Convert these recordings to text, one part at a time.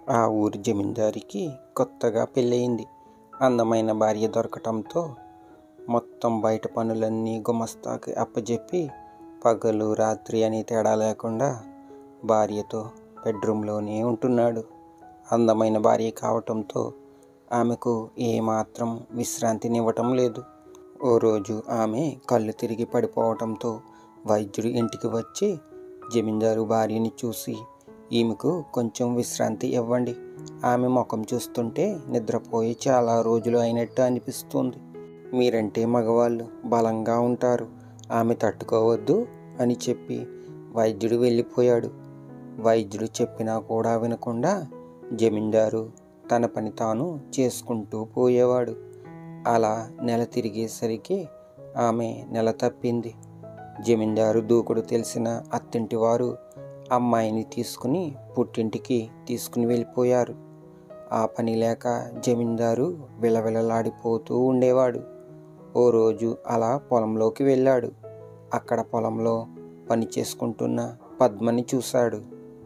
ఆ ఊరి జమీందారికి కొత్తగా పెళ్ళయింది అందమైన భార్య దొరకటంతో మొత్తం బయట పనులన్నీ గుమస్తాకి అప్పజెప్పి పగలు రాత్రి అని తేడా లేకుండా భార్యతో బెడ్రూమ్లోనే ఉంటున్నాడు అందమైన భార్య కావటంతో ఆమెకు ఏమాత్రం విశ్రాంతినివ్వటం లేదు ఓ రోజు ఆమె కళ్ళు తిరిగి పడిపోవటంతో వైద్యుడు ఇంటికి వచ్చి జమీందారు భార్యని చూసి ఈమెకు కొంచెం విశ్రాంతి ఇవ్వండి ఆమె ముఖం చూస్తుంటే నిద్రపోయి చాలా రోజులు అయినట్టు అనిపిస్తుంది మీరంటే మగవాళ్ళు బలంగా ఉంటారు ఆమె తట్టుకోవద్దు అని చెప్పి వైద్యుడు వెళ్ళిపోయాడు వైద్యుడు చెప్పినా కూడా వినకుండా జమీందారు తన పని తాను చేసుకుంటూ పోయేవాడు అలా నెల తిరిగేసరికి ఆమె నెల తప్పింది జమీందారు దూకుడు తెలిసిన అత్తింటి వారు అమ్మాయిని తీసుకుని పుట్టింటికి తీసుకుని వెళ్ళిపోయారు ఆ పని లేక జమీందారు విలవిలలాడిపోతూ ఉండేవాడు ఓ రోజు అలా పొలంలోకి వెళ్ళాడు అక్కడ పొలంలో పని చేసుకుంటున్న పద్మని చూశాడు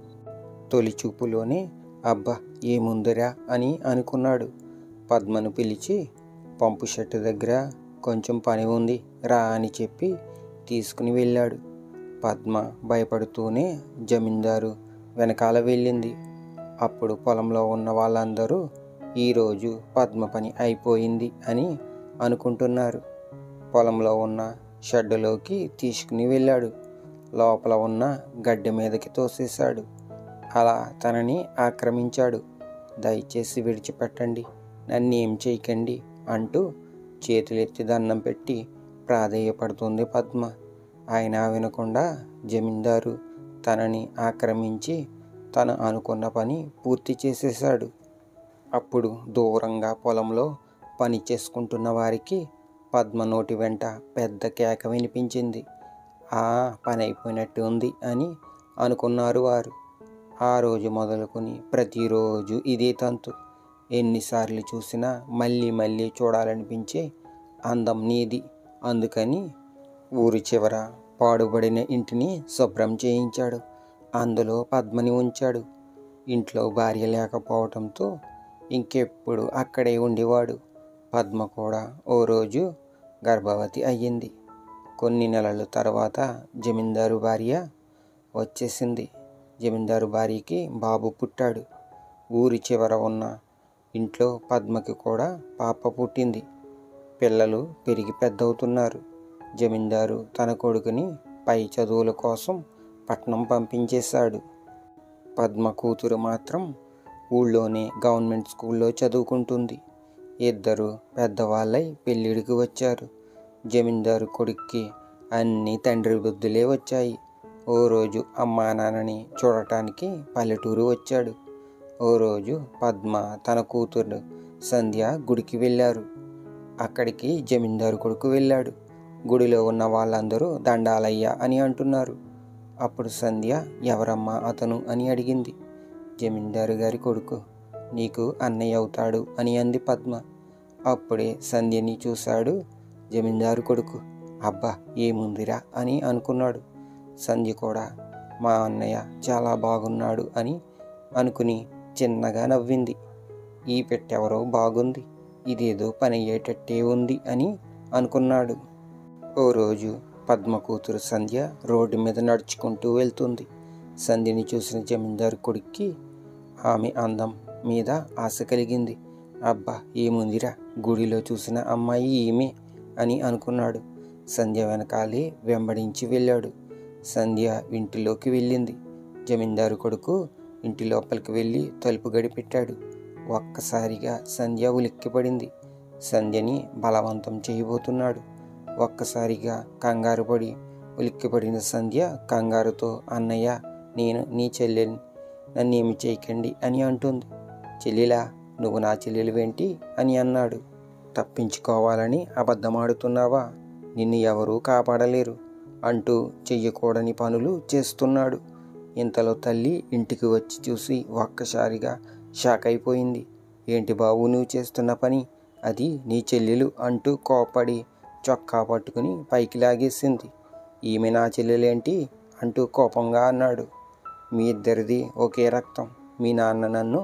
తొలి చూపులోనే అబ్బా ఏముందిరా అని అనుకున్నాడు పద్మను పిలిచి పంపు షెట్టు దగ్గర కొంచెం పని ఉంది రా అని చెప్పి తీసుకుని వెళ్ళాడు పద్మ భయపడుతూనే జమీందారు వెనకాల వెళ్ళింది అప్పుడు పొలంలో ఉన్న వాళ్ళందరూ ఈరోజు పద్మ పని అయిపోయింది అని అనుకుంటున్నారు పొలంలో ఉన్న షెడ్డులోకి తీసుకుని వెళ్ళాడు లోపల ఉన్న గడ్డి మీదకి తోసేశాడు అలా తనని ఆక్రమించాడు దయచేసి విడిచిపెట్టండి నన్ను ఏం చేయకండి అంటూ చేతులెత్తి దండం పెట్టి ప్రాధేయపడుతుంది పద్మ ఆయన వినకుండా జమీందారు తనని ఆక్రమించి తను అనుకున్న పని పూర్తి చేసేశాడు అప్పుడు దూరంగా పొలంలో పని చేసుకుంటున్న వారికి పద్మ నోటి వెంట పెద్ద కేక వినిపించింది ఆ పని అయిపోయినట్టు ఉంది అని అనుకున్నారు వారు ఆ రోజు మొదలుకొని ప్రతిరోజు ఇదే తంతు ఎన్నిసార్లు చూసినా మళ్ళీ మళ్ళీ చూడాలనిపించే అందం నీది అందుకని ఊరి చివర పాడుబడిన ఇంటిని శుభ్రం చేయించాడు అందులో పద్మని ఉంచాడు ఇంట్లో భార్య లేకపోవడంతో ఇంకెప్పుడు అక్కడే ఉండేవాడు పద్మ కూడా ఓ రోజు గర్భవతి అయ్యింది కొన్ని నెలల తర్వాత జమీందారు భార్య వచ్చేసింది జమీందారు భార్యకి బాబు పుట్టాడు ఊరి చివర ఉన్న ఇంట్లో పద్మకి కూడా పాప పుట్టింది పిల్లలు పెరిగి పెద్దవుతున్నారు జమీందారు తన కొడుకుని పై చదువుల కోసం పట్నం పంపించేశాడు పద్మ కూతురు మాత్రం ఊళ్ళోనే గవర్నమెంట్ స్కూల్లో చదువుకుంటుంది ఇద్దరు పెద్దవాళ్ళై పెళ్ళిడికి వచ్చారు జమీందారు కొడుక్కి అన్ని తండ్రి బుద్ధులే వచ్చాయి ఓ రోజు అమ్మా నాన్నని చూడటానికి పల్లెటూరు వచ్చాడు ఓ రోజు పద్మ తన కూతురు సంధ్య గుడికి వెళ్ళారు అక్కడికి జమీందారు కొడుకు వెళ్ళాడు గుడిలో ఉన్న వాళ్ళందరూ దండాలయ్యా అని అంటున్నారు అప్పుడు సంధ్య ఎవరమ్మా అతను అని అడిగింది జమీందారు గారి కొడుకు నీకు అన్నయ్య అవుతాడు అని అంది పద్మ అప్పుడే సంధ్యని చూశాడు జమీందారు కొడుకు అబ్బా ఏముందిరా అని అనుకున్నాడు సంధ్య కూడా మా అన్నయ్య చాలా బాగున్నాడు అని అనుకుని చిన్నగా నవ్వింది ఈ పెట్టెవరో బాగుంది ఇదేదో పని అయ్యేటట్టే ఉంది అని అనుకున్నాడు ఓ రోజు పద్మ కూతురు సంధ్య రోడ్డు మీద నడుచుకుంటూ వెళ్తుంది సంధ్యని చూసిన జమీందారు కొడుక్కి ఆమె అందం మీద ఆశ కలిగింది అబ్బా ఏముందిరా గుడిలో చూసిన అమ్మాయి ఈమె అని అనుకున్నాడు సంధ్య వెనకాలే వెంబడించి వెళ్ళాడు సంధ్య ఇంటిలోకి వెళ్ళింది జమీందారు కొడుకు ఇంటి లోపలికి వెళ్ళి తలుపు గడిపెట్టాడు ఒక్కసారిగా సంధ్య ఉలిక్కిపడింది సంధ్యని బలవంతం చేయబోతున్నాడు ఒక్కసారిగా కంగారు పడి ఉలిక్కిపడిన సంధ్య కంగారుతో అన్నయ్య నేను నీ చెల్లెని నన్నేమి చేయకండి అని అంటుంది చెల్లిలా నువ్వు నా చెల్లెలివేంటి అని అన్నాడు తప్పించుకోవాలని అబద్ధమాడుతున్నావా నిన్ను ఎవరూ కాపాడలేరు అంటూ చెయ్యకూడని పనులు చేస్తున్నాడు ఇంతలో తల్లి ఇంటికి వచ్చి చూసి ఒక్కసారిగా షాక్ అయిపోయింది ఏంటి బాబు నువ్వు చేస్తున్న పని అది నీ చెల్లెలు అంటూ కోపడి చొక్కా పట్టుకుని పైకి లాగేసింది ఈమె నా చెల్లెలేంటి అంటూ కోపంగా అన్నాడు మీ ఇద్దరిది ఒకే రక్తం మీ నాన్న నన్ను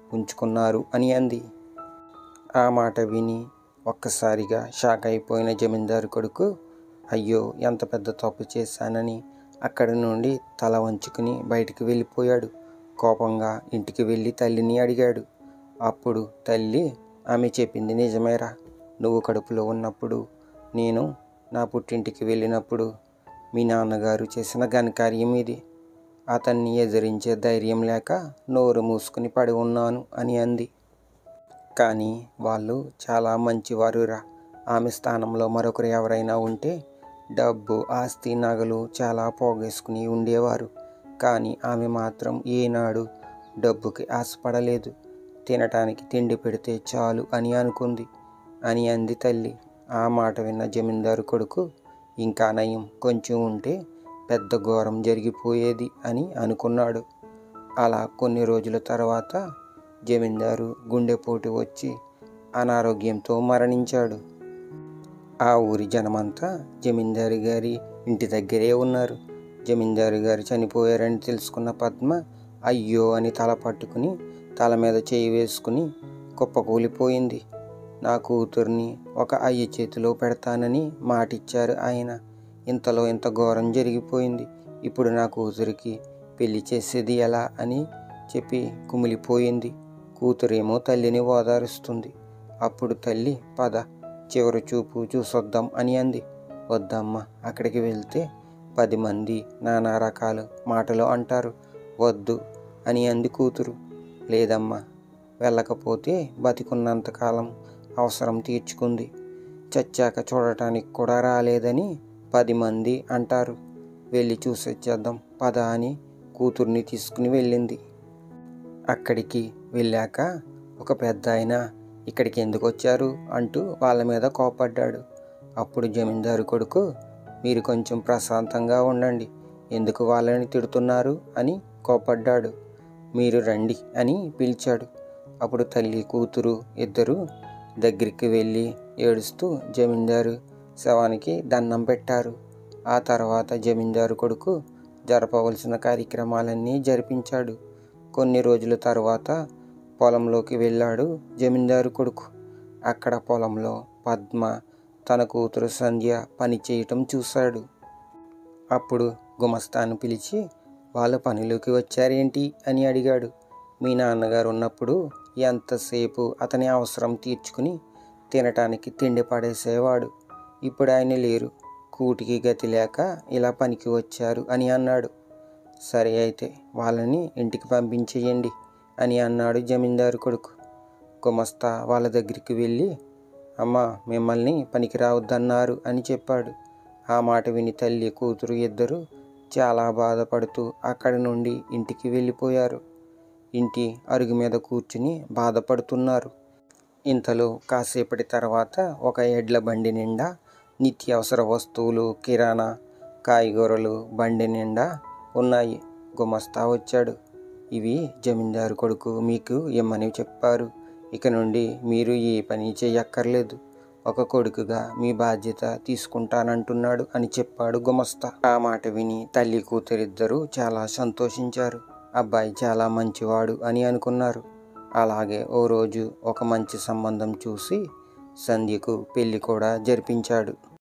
ఉంచుకున్నారు అని అంది ఆ మాట విని ఒక్కసారిగా షాక్ అయిపోయిన జమీందారు కొడుకు అయ్యో ఎంత పెద్ద తప్పు చేశానని అక్కడి నుండి తల వంచుకుని బయటికి వెళ్ళిపోయాడు కోపంగా ఇంటికి వెళ్ళి తల్లిని అడిగాడు అప్పుడు తల్లి ఆమె చెప్పింది నిజమేరా నువ్వు కడుపులో ఉన్నప్పుడు నేను నా పుట్టింటికి వెళ్ళినప్పుడు మీ నాన్నగారు చేసిన ఘనకార్యం ఇది అతన్ని ఎదిరించే ధైర్యం లేక నోరు మూసుకుని పడి ఉన్నాను అని అంది కానీ వాళ్ళు చాలా మంచివారురా ఆమె స్థానంలో మరొకరు ఎవరైనా ఉంటే డబ్బు ఆస్తి నగలు చాలా పోగేసుకుని ఉండేవారు కానీ ఆమె మాత్రం ఏనాడు డబ్బుకి ఆశపడలేదు తినటానికి తిండి పెడితే చాలు అని అనుకుంది అని అంది తల్లి ఆ మాట విన్న జమీందారు కొడుకు ఇంకా నయం కొంచెం ఉంటే పెద్ద ఘోరం జరిగిపోయేది అని అనుకున్నాడు అలా కొన్ని రోజుల తర్వాత జమీందారు గుండెపోటు వచ్చి అనారోగ్యంతో మరణించాడు ఆ ఊరి జనమంతా జమీందారు గారి ఇంటి దగ్గరే ఉన్నారు జమీందారు గారు చనిపోయారని తెలుసుకున్న పద్మ అయ్యో అని తల పట్టుకుని తల మీద చేయి వేసుకుని కుప్పకూలిపోయింది నా కూతుర్ని ఒక అయ్య చేతిలో పెడతానని మాటిచ్చారు ఆయన ఇంతలో ఇంత ఘోరం జరిగిపోయింది ఇప్పుడు నా కూతురికి పెళ్లి చేసేది ఎలా అని చెప్పి కుమిలిపోయింది కూతురేమో తల్లిని ఓదారుస్తుంది అప్పుడు తల్లి పద చివరి చూపు చూసొద్దాం అని అంది వద్దమ్మా అక్కడికి వెళ్తే పది మంది నానా రకాల మాటలు అంటారు వద్దు అని అంది కూతురు లేదమ్మా వెళ్ళకపోతే బతికున్నంతకాలం అవసరం తీర్చుకుంది చచ్చాక చూడటానికి కూడా రాలేదని పది మంది అంటారు వెళ్ళి చూసొచ్చేద్దాం పద అని కూతుర్ని తీసుకుని వెళ్ళింది అక్కడికి వెళ్ళాక ఒక పెద్ద ఆయన ఇక్కడికి ఎందుకు వచ్చారు అంటూ వాళ్ళ మీద కోపడ్డాడు అప్పుడు జమీందారు కొడుకు మీరు కొంచెం ప్రశాంతంగా ఉండండి ఎందుకు వాళ్ళని తిడుతున్నారు అని కోపడ్డాడు మీరు రండి అని పిలిచాడు అప్పుడు తల్లి కూతురు ఇద్దరు దగ్గరికి వెళ్ళి ఏడుస్తూ జమీందారు శవానికి దండం పెట్టారు ఆ తర్వాత జమీందారు కొడుకు జరపవలసిన కార్యక్రమాలన్నీ జరిపించాడు కొన్ని రోజుల తర్వాత పొలంలోకి వెళ్ళాడు జమీందారు కొడుకు అక్కడ పొలంలో పద్మ తన కూతురు సంధ్య పని చేయటం చూశాడు అప్పుడు గుమస్తాను పిలిచి వాళ్ళ పనిలోకి వచ్చారేంటి అని అడిగాడు మీ నాన్నగారు ఉన్నప్పుడు ఎంతసేపు అతని అవసరం తీర్చుకుని తినటానికి తిండి పడేసేవాడు ఇప్పుడు ఆయన లేరు కూటికి గతి లేక ఇలా పనికి వచ్చారు అని అన్నాడు సరే అయితే వాళ్ళని ఇంటికి పంపించేయండి అని అన్నాడు జమీందారు కొడుకు గుమస్తా వాళ్ళ దగ్గరికి వెళ్ళి అమ్మ మిమ్మల్ని పనికి రావద్దన్నారు అని చెప్పాడు ఆ మాట విని తల్లి కూతురు ఇద్దరు చాలా బాధపడుతూ అక్కడి నుండి ఇంటికి వెళ్ళిపోయారు ఇంటి అరుగు మీద కూర్చుని బాధపడుతున్నారు ఇంతలో కాసేపటి తర్వాత ఒక ఎడ్ల బండి నిండా నిత్యావసర వస్తువులు కిరాణా కాయగూరలు బండి నిండా ఉన్నాయి గుమస్తా వచ్చాడు ఇవి జమీందారు కొడుకు మీకు ఇమ్మని చెప్పారు ఇక నుండి మీరు ఏ పని చేయక్కర్లేదు ఒక కొడుకుగా మీ బాధ్యత తీసుకుంటానంటున్నాడు అని చెప్పాడు గుమస్తా ఆ మాట విని తల్లి కూతురిద్దరూ చాలా సంతోషించారు అబ్బాయి చాలా మంచివాడు అని అనుకున్నారు అలాగే ఓ రోజు ఒక మంచి సంబంధం చూసి సంధ్యకు పెళ్లి కూడా జరిపించాడు